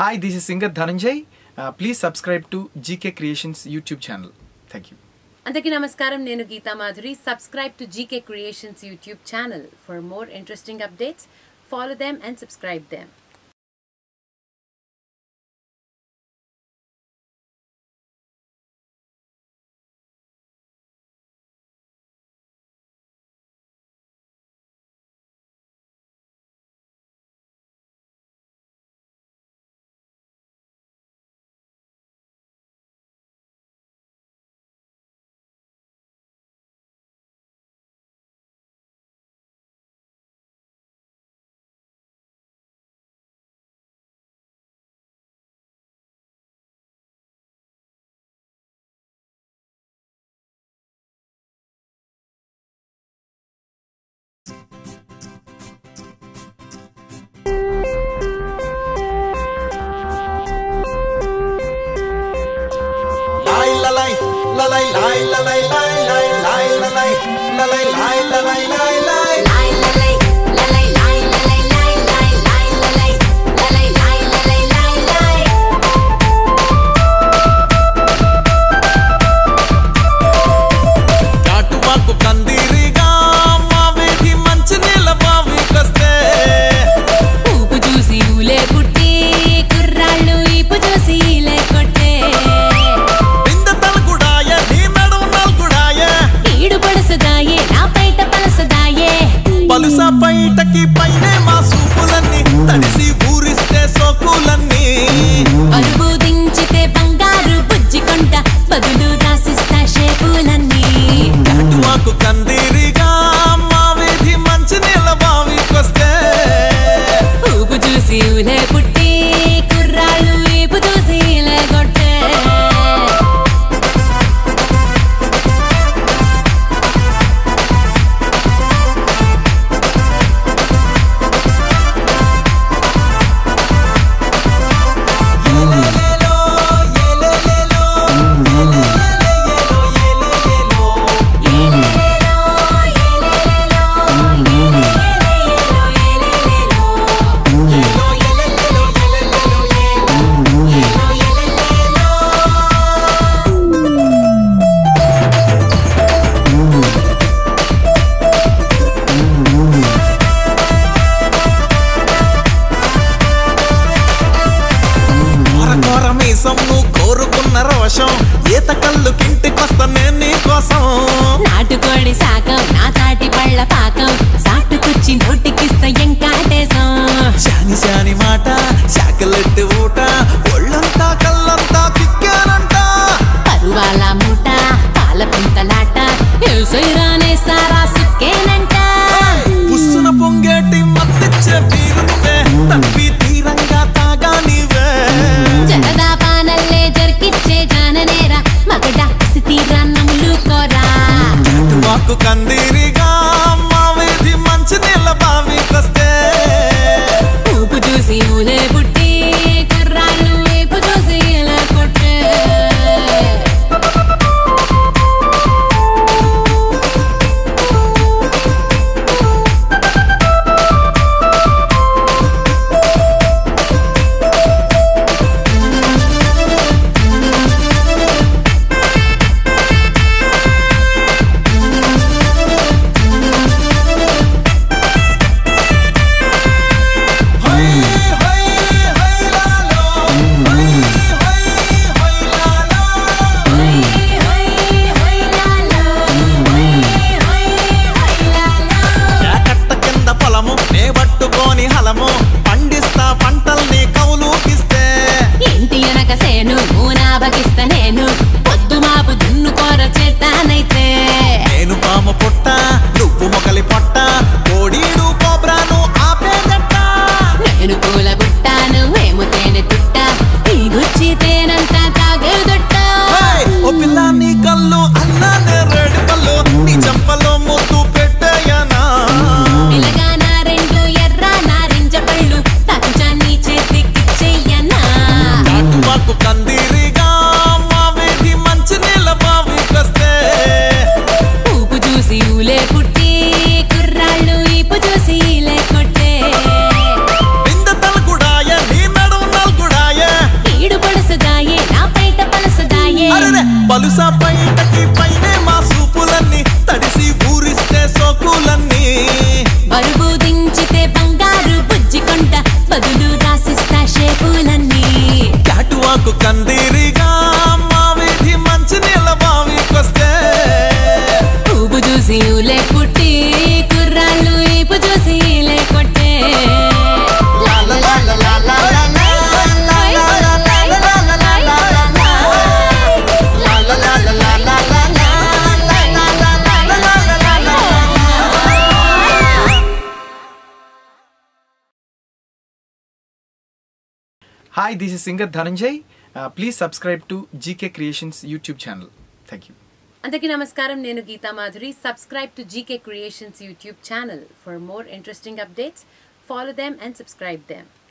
Hi, this is singer Dhananjay. Uh, please subscribe to GK Creations YouTube channel. Thank you. అందరికీ నమస్కారం నేను Geetha Madhuri subscribe to GK creations YouTube channel for more interesting updates follow them and subscribe them Lai la lai, la lai lai la lai lai lai lai la lai, la lai lai la lai lai lai. చాటువాకు కందిరిగా మా వీధి మంచి నీళ్ళ బావికొస్తే ఊపు చూసి ఊలే పుట్టి కుర్రాళ్ళు ఈపు చూసి ఈలే కొట్టే బింద తలకుడాయ నీ నడుము నల్గుడాయ ఈడు పడసదాయే నా పైట పలసదాయే పలుస బయటకి పైనే మా సూపులన్నీ తడిసి ఊరిస్తే సోకులన్నీ పరుగు దించితే బంగారు బుజ్జి కొంట బదులు రాసిస్తా షేపులన్నీ చాటువాకు కందిరిగా మా వీధి మంచి నీళ్ళ బావికొస్తే ఊపు చూసి ఊలే పుట్టి కుర్రాళ్ళు ఈపు చూసి ఈలే కొట్టే ఏలేలో, ఏలేలో, Hi, this is singer Dhananjay. Uh, please subscribe to GK Creations YouTube channel. Thank you. అందరికీ నమస్కారం నేను Geetha Madhuri subscribe to GK creations YouTube channel for more interesting updates follow them and subscribe them